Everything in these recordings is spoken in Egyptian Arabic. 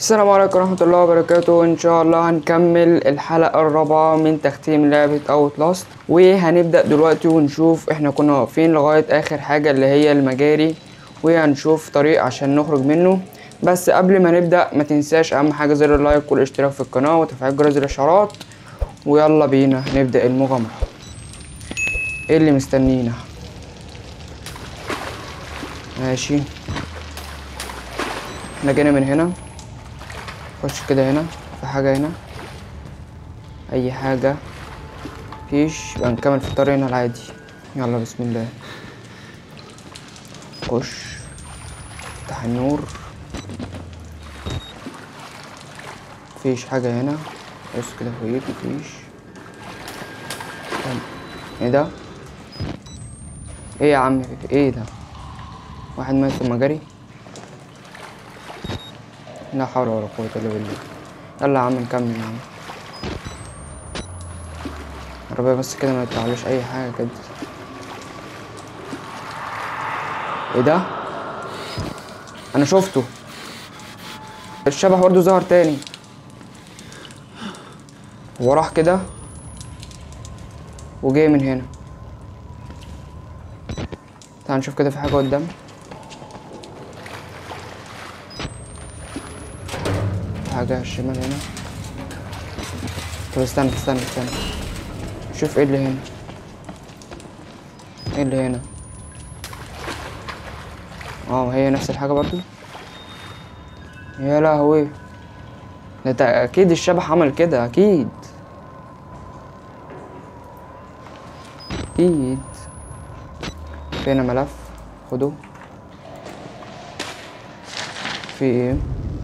السلام عليكم ورحمة الله وبركاته إن شاء الله هنكمل الحلقة الرابعة من تختيم لعبة أوت لاست وهنبدأ دلوقتي ونشوف احنا كنا واقفين لغاية آخر حاجة اللي هي المجاري وهنشوف طريق عشان نخرج منه بس قبل ما نبدأ ما تنساش أهم حاجة زر اللايك والاشتراك في القناة وتفعيل جرس الإشعارات ويلا بينا نبدأ المغامرة ايه اللي مستنينا ماشي احنا جينا من هنا خش كده هنا في حاجة هنا أي حاجة مفيش يبقى نكمل في الطريق هنا العادي يلا بسم الله خش افتح النور مفيش حاجة هنا بص كده فوقيك مفيش طب، ايه ده ايه يا عم ايه ده واحد مات ثم جري لا حول ولا قوة إلا بالله يلا يا عم نكمل يا عم العربية بس كده ما يطلعلوش أي حاجة كده ايه ده؟ أنا شفته الشبح برضه ظهر تاني هو راح كده وجاي من هنا تعال نشوف كده في حاجة قدام حاجة على الشمال هنا طب استنى استنى استنى شوف ايه اللي هنا ايه اللي هنا اه هي نفس الحاجة برضو يا لهوي ده تا- اكيد الشبح عمل كده اكيد اكيد في هنا ملف خده في ايه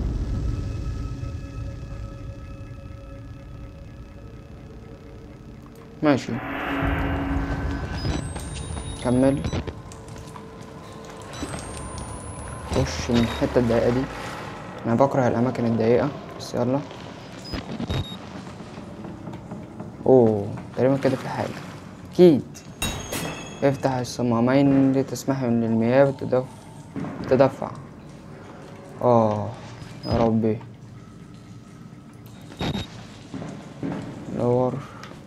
ماشي كمل خش من الحتة الضيقة دي أنا بكره الأماكن الضيقة بس يلا أوه تقريبا كده في حاجة أكيد افتح الصمامين لتسمح للمياه بتدف... تدفع آه يا ربي دور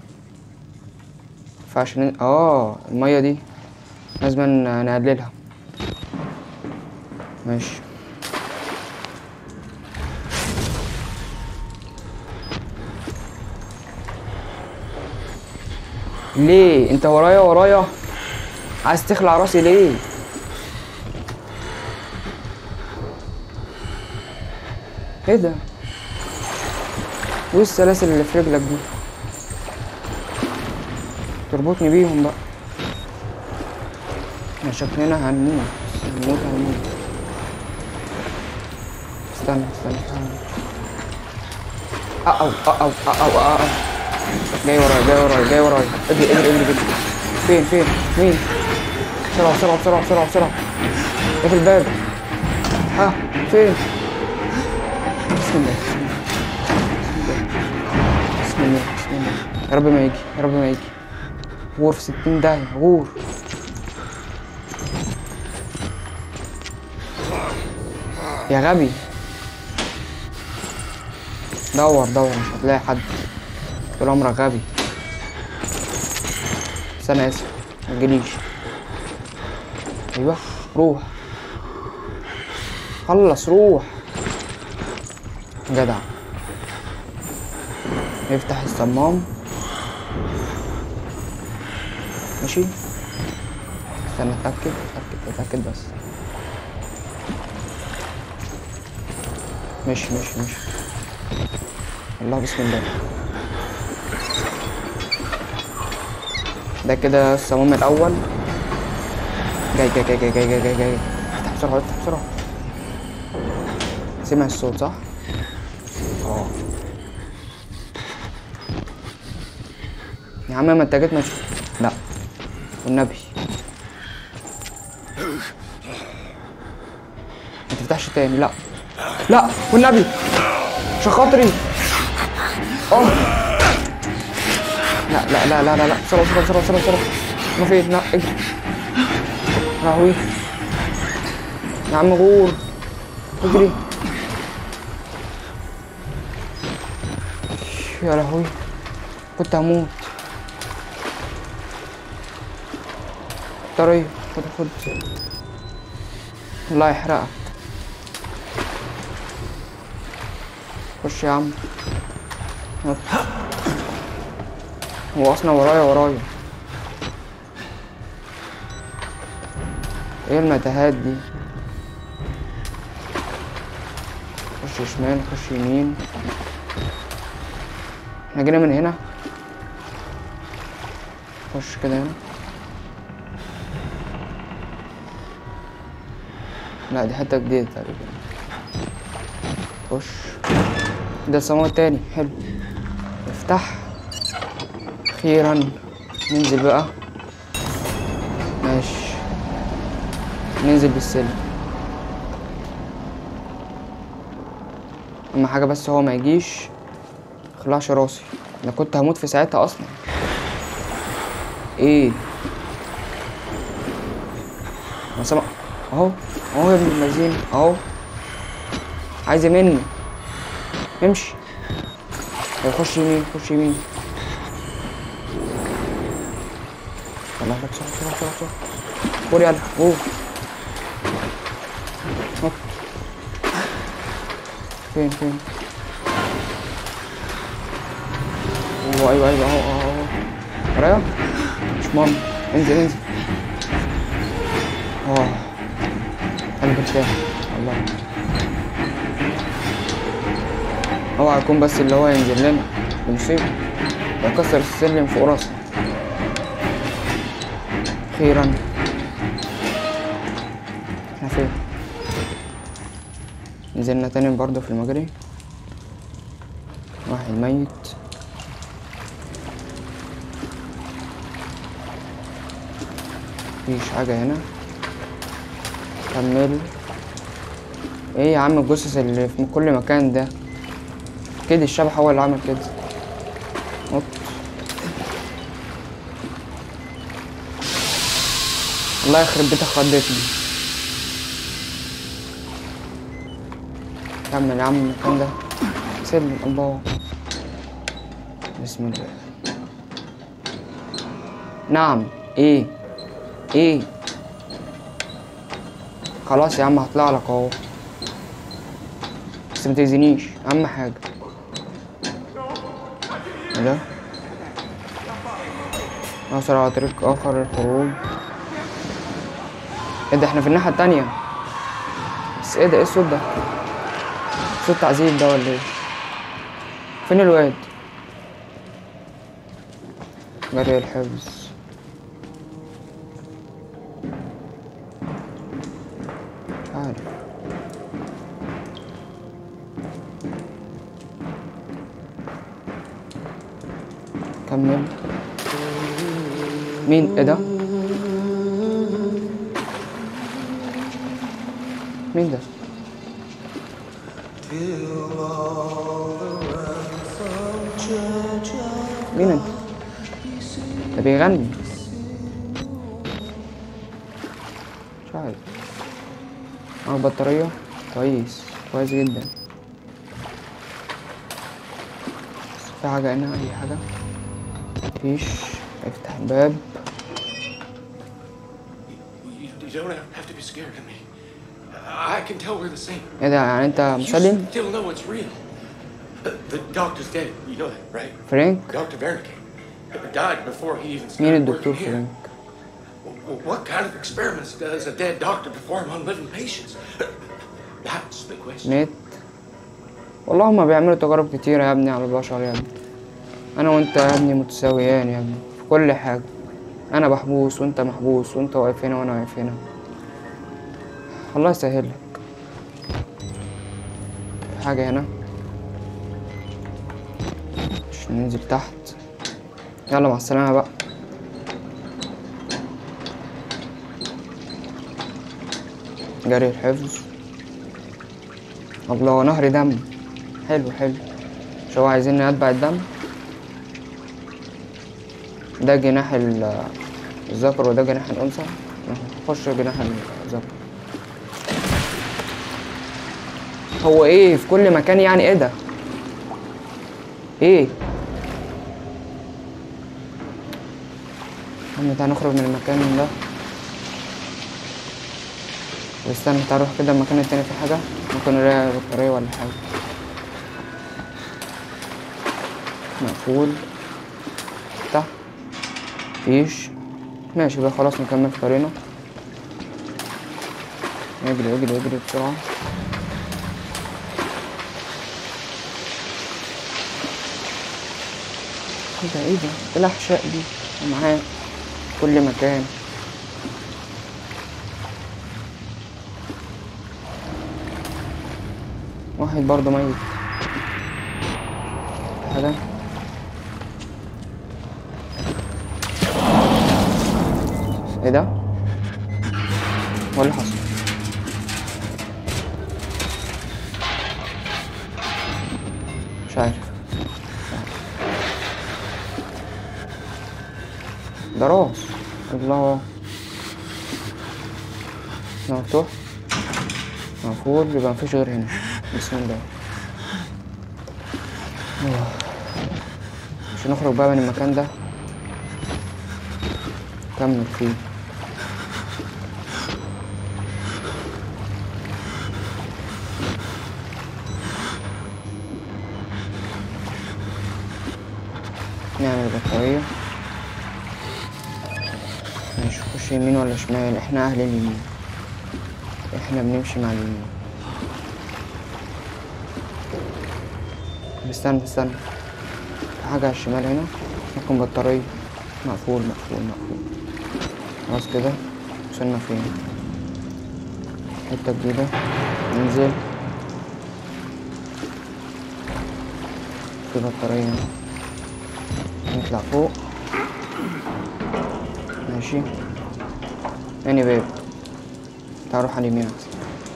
ينفعش ن... اه المية دي لازم نقللها ماشي ليه انت ورايا ورايا عايز تخلع راسي ليه ايه ده وايه السلاسل اللي في رجلك دي تربطني بيهم بقى احنا شكلنا هنموت هنموت هنموت استنى استنى استنى أو أو أو أو أو أو جاي ورايا جاي ورايا جاي ورايا اجري اجري اجري اجري فين فين مين بسرعة بسرعة بسرعة بسرعة بسرعة اقفل الباب ها فين بسم الله بسم الله بسم الله يا رب ما يجي يا رب ما يجي غور في ستين داهية غور يا غبي دور دور مش هتلاقي حد طول عمرك غبي بس انا اسف متجيليش ايوه روح خلص روح جدع يفتح الصمام ماشي استنى اتاكد اتاكد اتاكد بس ماشي ماشي ماشي الله بسم الله ده كده الصمام الاول جاي جاي جاي جاي جاي جاي جاي جاي افتح بسرعه افتح بسرعه سمع الصوت صح اه يا عم ما انت جيت مش لا والنبي ما تفتحش تاني لا لا والنبي عشان خاطري اه لا لا لا لا لا لا بسرعة بسرعة بسرعة بسرعة بسرعة ما فين لا اجري لهوي يا عم غور اجري يا لهوي كنت هموت طريق خد خد الله يحرقك خش يا عم هات. هو اصلا ورايا ورايا ايه المتاهات دي خش شمال خش يمين احنا جينا من هنا خش كده هنا لا دي حتة جديدة تقريبا خش ده السماء التاني حلو افتح اخيرا ننزل بقى ماشي ننزل بالسلم اهم حاجة بس هو ما يجيش خلعش راسي انا كنت هموت في ساعتها اصلا ايه انا سامع اهو اهو يا ابن اللذين اهو عايز مني امشي طب خش يمين خش يمين طلع لك بسرعة بسرعة بسرعة بسرعة فور يلا اوه نط فين فين ايوه ايوه ايوه اهو اهو اهو ورايا مش مهم انزل انزل اه قلب ارتاح والله اوعى يكون بس اللي هو ينزل لنا دي مصيبة يكسر السلم فوق راسنا اخيرا احنا فين نزلنا تاني برضه في المجري واحد ميت مفيش حاجة هنا كمل ايه يا عم الجثث اللي في كل مكان ده كده الشبح هو اللي عمل كده نط الله يخرب بيتك خضتني كمل يا عم المكان ده سلم الله بسم الله نعم ايه ايه خلاص يا عم هطلع لك اهو بس ما تاذينيش اهم حاجه ايه ده نوصل على طريق اخر للخروج ايه ده احنا في الناحيه التانية بس ايه ده ايه الصوت ده صوت تعذيب ده ولا ايه فين الواد جري الحفظ مش عارف كمل مين ايه ده مين ده مين انت ده بيغني مش عارف اه بطارية كويس كويس جدا في حاجة هنا أي حاجة مفيش افتح الباب You, you don't have to be scared of me. I can tell we're the same. ايه ده يعني انت You مسلم still know it's real. The, the doctor's dead. You know that, right? فرانك Dr. Wernicke died before he even مين started الدكتور working here. فرانك Well, what kind of experiments does a dead doctor perform on living patients? That's the question. مات والله هما بيعملوا تجارب كتيرة يا ابني على البشر يا ابني انا وانت يا ابني متساويان يا ابني في كل حاجة انا محبوس وانت محبوس وانت واقف هنا وانا واقف هنا الله يسهل لك في حاجة هنا عشان ننزل تحت يلا مع السلامة بقى جري الحفظ الله نهر دم حلو حلو مش هو عايزين نتبع الدم ده جناح ال- الذكر وده جناح الأنثى نخش جناح الذكر هو ايه في كل مكان يعني ايه ده ايه احنا تعالى نخرج من المكان ده واستنى تعالى نروح كده المكان التاني في حاجة ممكن نلاقي بطارية ولا حاجة مقفول تحت مفيش ماشي بقى خلاص نكمل في طريقنا اجري اجري اجري بسرعة ايه ده ايه ده ايه الاحشاء دي معاه كل مكان واحد برضه ميت حاجة ايه ده؟ هو اللي حصل؟ مش عارف مش عارف. ده راس الله مفتوح مقفول يبقى مفيش غير هنا بسم الله أوه. مش هنخرج بقى من المكان ده كمل فيه نعمل بطارية مش نخش يمين ولا شمال احنا اهل اليمين احنا بنمشي مع اليمين استنى استنى في حاجة على الشمال هنا ممكن بطارية مقفول مقفول مقفول خلاص كده وصلنا فين حتة جديدة ننزل في بطارية هنا نطلع فوق ماشي تاني باب تعال نروح على اليمين احسن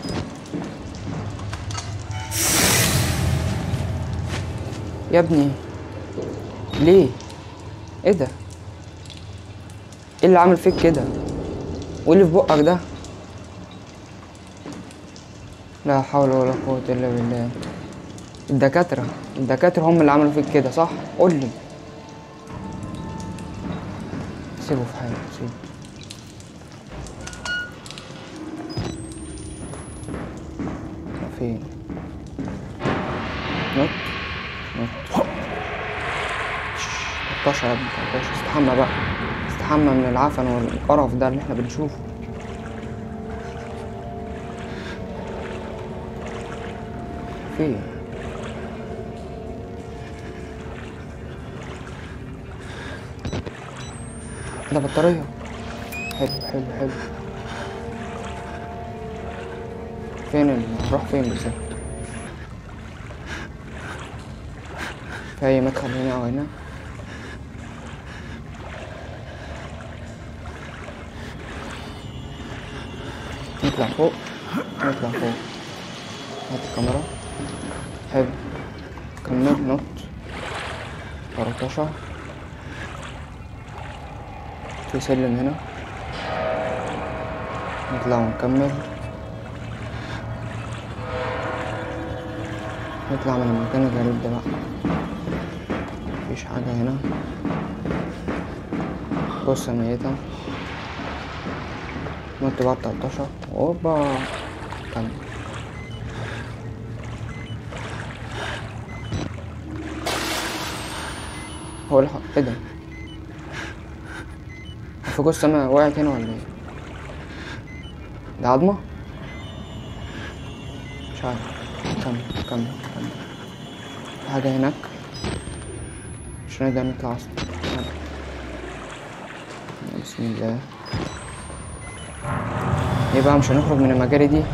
يا ابني ليه ايه ده ايه اللي عامل فيك كده وايه اللي في بقك ده لا حول ولا قوة الا بالله الدكاترة الدكاترة هم اللي عملوا فيك كده صح قول لي سيبه في حاله سيبه فين نط نط 13 يا ابني 13 استحمى بقى استحمى من العفن والقرف ده اللي احنا بنشوفه فين ده بطارية حلو حلو حلو فين ال... نروح فين بالظبط في أي مدخل هنا أو هنا نطلع فوق نطلع فوق هات الكاميرا حلو كمل نط 13 في سلم هنا نطلع ونكمل نطلع من المكان الغريب ده بقى مفيش حاجة هنا بص ميتة نط بقى 13 اوبا كمل هو الحق ايه ده في جوز السما وقعت هنا ولا ايه ده عظمة مش عارف كمل كمل كمل في حاجة هناك مش هنقدر نطلع اصلا يلا. بسم الله ايه بقى مش هنخرج من المجاري دي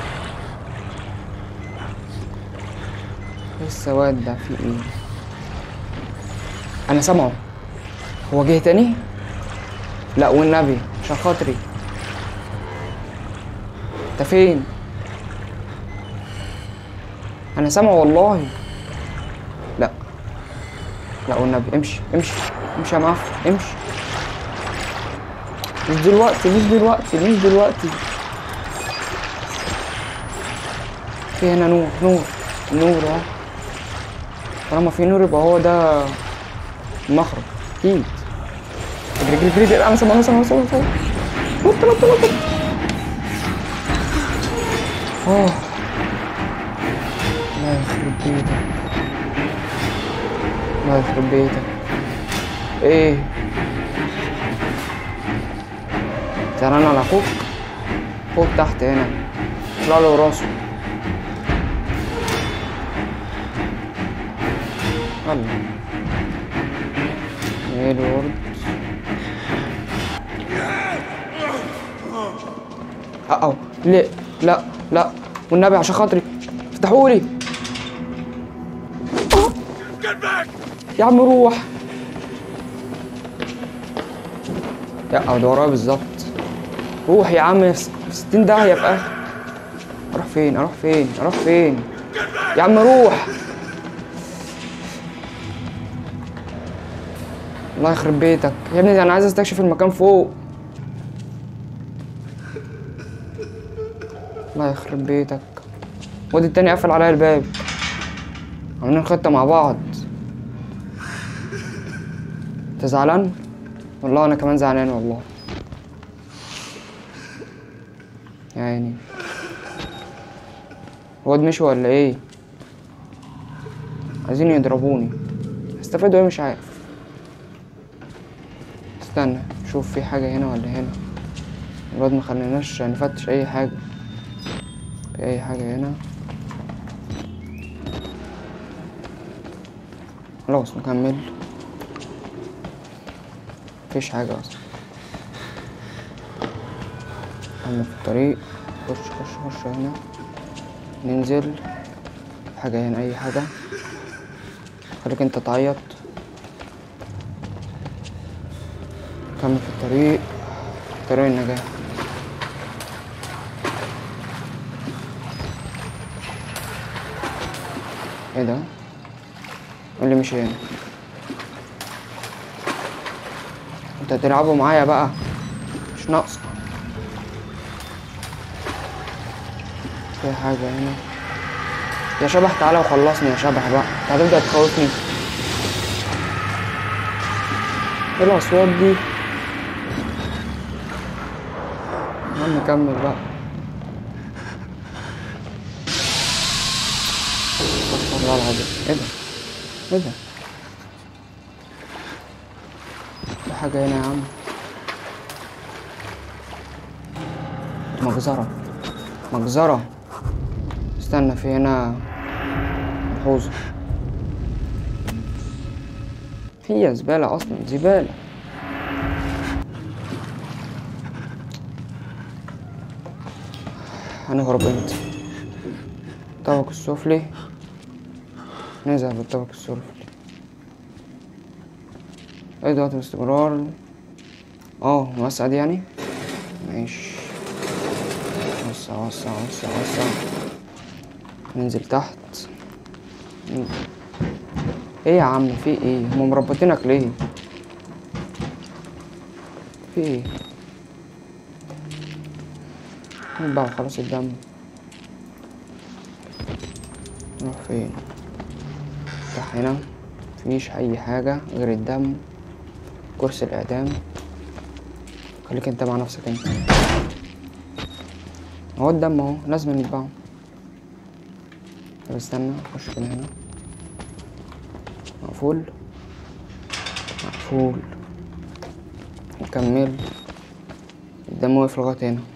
ايه السواد ده في ايه انا سامعه هو جه تاني لا والنبي عشان خاطري انت فين انا سامعه والله لا لا والنبي امشي امشي امشي يا معفن امشي مش دلوقتي مش دلوقتي مش دلوقتي في هنا نور نور نور اهو طالما في نور يبقى هو ده المخرج اكيد اجري اجري اجري اجري انا سامع انا سامع انا سامع سامع. نط نط نط نط. اه الله يخرب بيتك الله يخرب بيتك ايه زعلان على اخوك اخوك تحت هنا طلع له راسه يلا ايه الورد اه لا لا لا والنبي عشان خاطري افتحولي Get back! يا عم روح يا ده ورايا بالظبط روح يا عم في 60 داهية في اخر اروح فين اروح فين اروح فين يا عم روح الله يخرب بيتك يا ابني ده انا عايز استكشف المكان فوق الله يخرب بيتك وادي التاني قفل عليا الباب عاملين خطة مع بعض انت زعلان؟ والله انا كمان زعلان والله يا عيني الواد مشي ولا ايه؟ عايزين يضربوني هستفادوا ايه مش عارف استنى شوف في حاجة هنا ولا هنا الواد مخليناش نفتش اي حاجة في اي حاجة هنا خلاص نكمل مفيش حاجة أصلا كمل في الطريق خش خش خش هنا ننزل حاجة هنا أي حاجة خليك انت تعيط كمل في الطريق طريق النجاة ايه ده؟ إيه اللي مشي هنا انت هتلعبوا معايا بقى مش ناقصة في حاجة هنا يا شبح تعالى وخلصني يا شبح بقى انت هتبدأ تخوفني ايه الأصوات دي يا عم كمل بقى استغفر الله العظيم ايه ده ايه ده في حاجة هنا يا عم مجزرة مجزرة استنى في هنا ملحوظة هي زبالة أصلا زبالة هنهرب امتى الطبق السفلي نزل بالطبق السفلي اضغط باستمرار اه موسع دي يعني ماشي وسع وسع وسع وسع ننزل تحت ن- ايه يا عم في ايه هما مربطينك ليه في ايه بقى خلاص الدم نروح فين افتح هنا مفيش اي حاجة غير الدم كرسي الاعدام خليك انت مع نفسك انت اهو الدم اهو لازم نتبعه طب استنى خش كده هنا مقفول مقفول نكمل الدم واقف لغاية هنا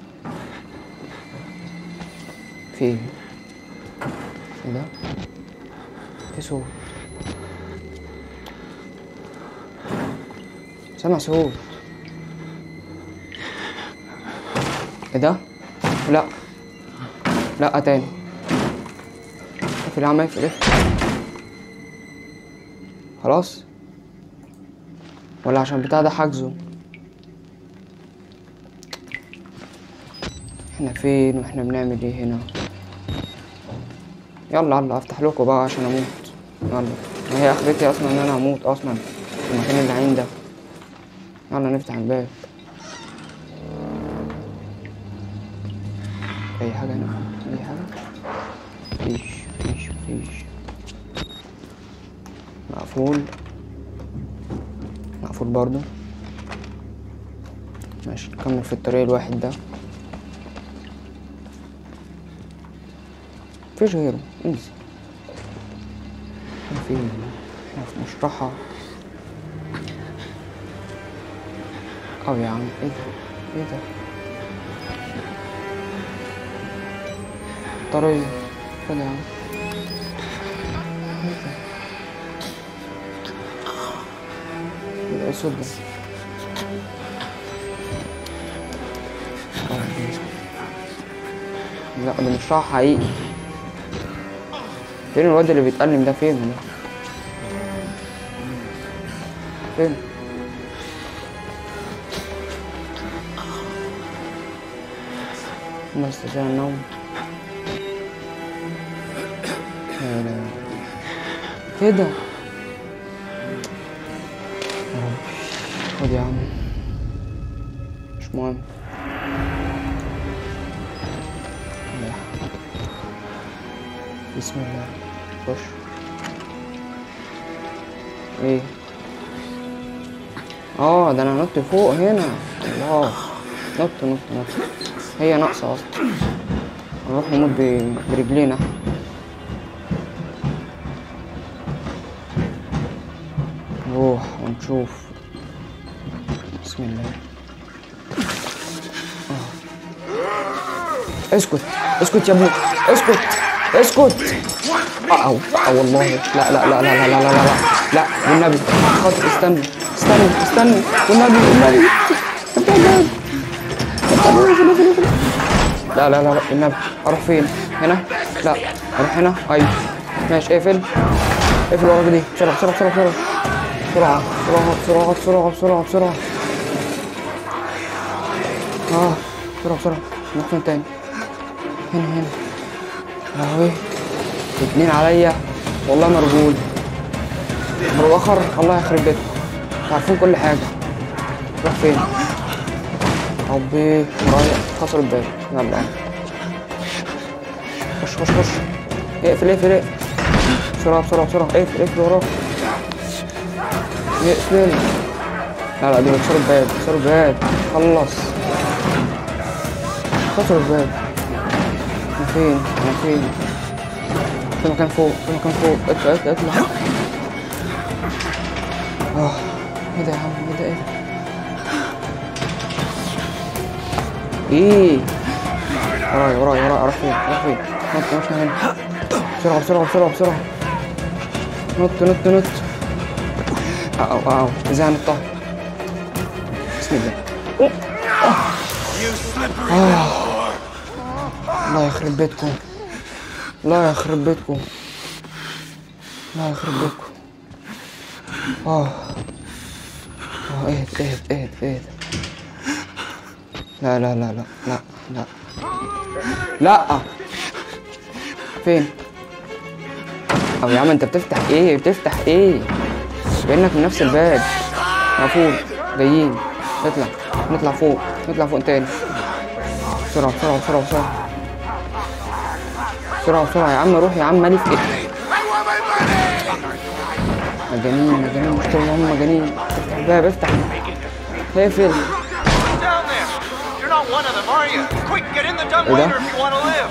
في ايه ايه ده في صوت سامع صوت ايه ده لا لا تاني اقفل يا عم اقفل اقفل خلاص ولا عشان بتاع ده حاجزه احنا فين واحنا بنعمل ايه هنا يلا يلا افتح لكم بقى عشان اموت يلا ما هي اخرتي اصلا ان انا هموت اصلا في المكان اللعين ده يلا نفتح الباب اي حاجه هنا اي حاجه مفيش مفيش مفيش مقفول مقفول برضو ماشي نكمل في الطريق الواحد ده مفيش غيره انزل احنا فين احنا في مشرحة او يا عم ايه ده ايه ده طريق خد يا عم ايه ده ايه الاسود ده لا ده مش راح حقيقي فين الواد اللي بيتألم ده فين ده فين ما استطيع النوم لا لا ايه ده يا رب. خد يا عم مش مهم لا. بسم الله خش ايه اه ده انا نط فوق هنا الله نط نط نط هي ناقصة اصلا نروح نموت ب- برجلينا نروح ونشوف بسم الله آه. اسكت اسكت يا ابني اسكت اسكت اه او أو والله لا لا لا لا لا لا لا لا لا لا والنبي خاطر استنى استنى استنى والنبي والنبي استنى. لا لا لا لا النبي اروح فين هنا لا اروح هنا ايوه ماشي اقفل اقفل وراك دي بسرعه بسرعه بسرعه بسرعه بسرعه بسرعه بسرعه بسرعه بسرعه بسرعه اه بسرعه بسرعه نروح فين تاني هنا هنا اهوي اتنين عليا والله مرجول مرة اخر الله يخرب بيتكم عارفين كل حاجه روح فين ربي ورايا كسر الباب يلا خش خش خش اقفل اقفل اقفل بسرعة بسرعة بسرعة اقفل اقفل وراك اقفل لا لا دي بكسر الباب بكسر الباب خلص كسر الباب انا فين انا فين في مكان فوق في مكان فوق اطلع اطلع اطلع اه ايه ده يا عم ايه ده ايه ده ايه ورايا ورايا ورايا اروح فين اروح فين نط نط هنا بسرعة بسرعة بسرعة بسرعة نط نط نط أو أو ازاي هنطها بسم الله آه. الله يخرب بيتكم الله يخرب بيتكم الله يخرب بيتكم اه اه اهد اهد اهد اهد لا لا لا لا لا لا لا فين طب يا عم انت بتفتح ايه بتفتح ايه بينك من نفس الباب مقفول جايين نطلع نطلع فوق نطلع فوق تاني بسرعة بسرعة بسرعة بسرعة بسرعة بسرعة يا عم روح يا عم مالي في ايه مجانين مجانين مش طول هم مجانين افتح الباب افتح اقفل down there. You're not one of them, are you? Quick, get in the dumbwaiter if you want to live.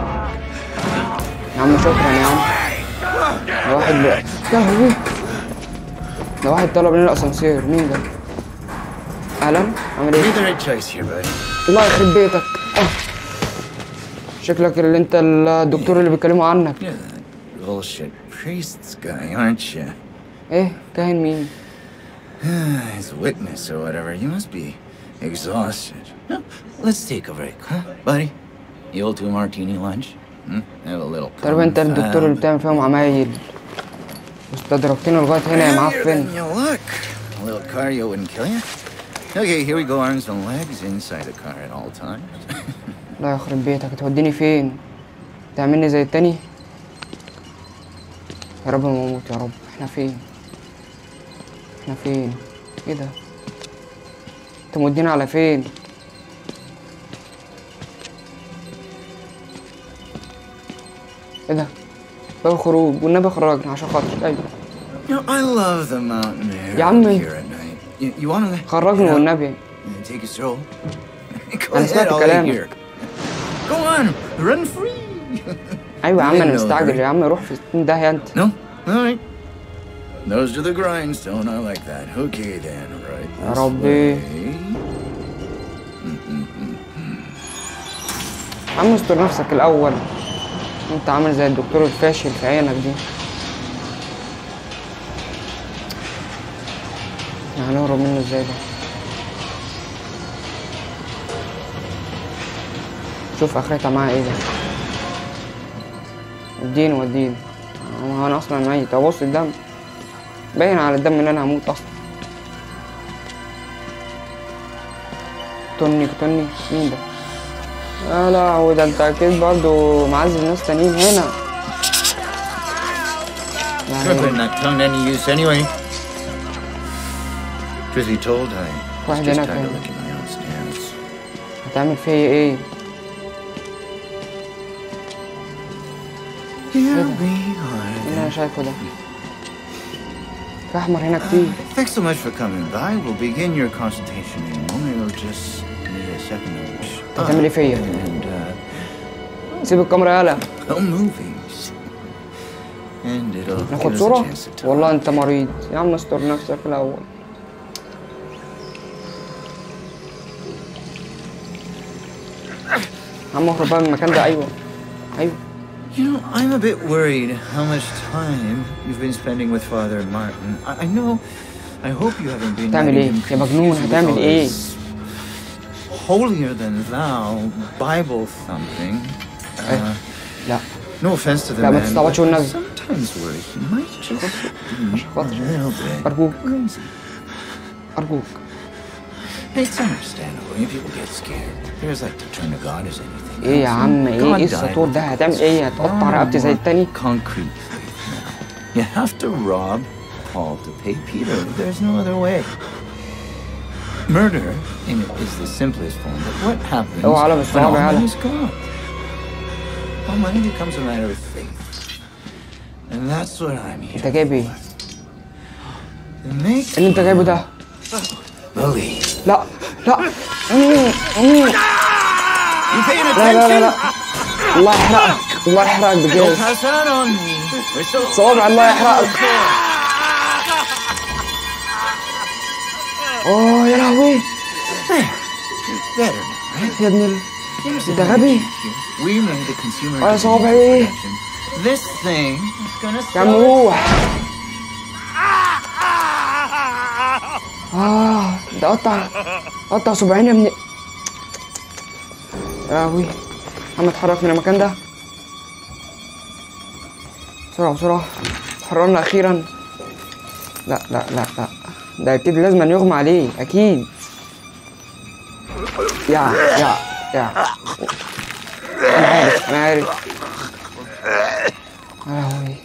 يا عم شكرا يا عم ده واحد بقى يا لهوي ده واحد طلب لنا الاسانسير مين ده؟ اهلا عامل ايه؟ You're the right choice here, buddy. الله يخرب بيتك آه. شكلك اللي انت الدكتور اللي بيتكلموا عنك You're the bullshit priest's guy, aren't you? ايه كاهن مين؟ As a witness or whatever, you must be exhausted. Well, let's take a break, huh, buddy? The old two martini lunch? Hmm? Have a little تقريبا انت الدكتور اللي confound. بتعمل فيهم عمايل واستدركتني لغايه هنا يا Earlier معفن than you look. A little cardio wouldn't kill you. Okay, here we go, arms and legs inside the car at all times. الله يخرب بيتك هتوديني فين؟ تعملني زي التاني؟ يا رب ما اموت يا رب احنا فين؟ احنا فين؟ ايه ده؟ انت مودينا على فين؟ ايه ده؟ باب الخروج والنبي خرجنا عشان خاطر ايوه you know, I love the mountain air يا عمي. here at night. You, you wanna خرجنا head out? والنبي Uh, Take a stroll. Go أنا ahead, سمعت I'll wait كلامك. here. Go on, run free. ايوه يا عم I انا know, مستعجل right? يا عم روح في 60 داهيه انت No? All right. Those are the grindstone. I like that. Okay then, right. يا this ربي. way. يا عم استر نفسك الاول انت عامل زي الدكتور الفاشل في عينك دي احنا هنهرب منه ازاي ده شوف اخرتها معاها ايه ده اديني وديني هو انا اصلا ميت ابص الدم باين على الدم ان انا هموت اصلا توني توني مين ده يا لهوي ده انت اكيد برضه معذب ناس تانيين هنا Sure, يعني putting that tongue to any use anyway. Truth be told, I was واحد just هناك tired of هنا. licking my own stance. هتعمل فيا ايه Here we اللي انا are. شايفه ده في احمر هنا كتير Uh, thanks so much for coming by. We'll begin your consultation in a moment. You'll just need a second of which. هتعمل ايه فيا And uh, سيب الكاميرا يالا well, movies. And it'll give ناخد us a صورة chance to talk. والله انت مريض يا عم استر نفسك الاول يا عم اهرب بقى من المكان ده ايوه ايوه You know, I'm a bit worried how much time you've been spending with Father Martin. I, I know. I hope you haven't been. هتعمل letting ايه him يا مجنون confuse you with هتعمل all ايه this Holier than thou, Bible thumping. Uh, لا no offense to the لا، ما man, تستعبطش but I والنبي. sometimes worry he might just be a خاطر. little bit أرجوك. crazy. ارجوك It's understandable. You people get scared. There's like to turn to God as anything. ايه يا else, عم and ايه God ايه died السطور ده with هتعمل ايه هتقطع far رقبتي زي more التاني Concrete faith now. You have to rob Paul to pay Peter. There's no other way. Murder in it is the simplest form, but what happens اوعى على when بالصوابع all يا money علم. is gone? All money becomes a matter of faith. And that's what I'm انت here جايب ايه to make اللي انت جايبه ده believe. لا لا مم، مم. You paying لا لا لا لا attention? الله يحرقك الله يحرقك Don't بجد pass that on me. We're so صوابع الله يحرقك اوه يا لهوي better now, right? يا ابن ال... Here's انت the غبي We made the consumer. اه disease صوابعي protection. This thing is gonna يا عم start. روح اه ده قطع قطع صباعين يا ابن يا لهوي يا عم اتحرك من المكان ده بسرعة بسرعة اتحررنا أخيرا لا لا لا لا ده أكيد لازم أن يغمى عليه أكيد يا يا يا أنا عارف أنا عارف يا لهوي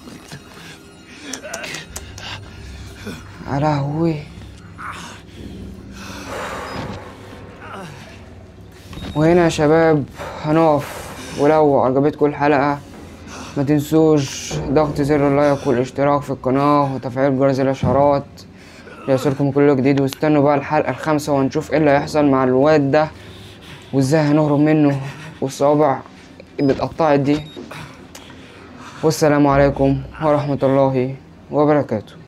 يا لهوي وهنا يا شباب هنقف ولو عجبتكم الحلقة ما تنسوش ضغط زر اللايك والاشتراك في القناة وتفعيل جرس الإشعارات ليصلكم كل جديد واستنوا بقى الحلقة الخامسة وهنشوف ايه اللي هيحصل مع الواد ده وازاي هنهرب منه والصوابع اللي اتقطعت دي والسلام عليكم ورحمة الله وبركاته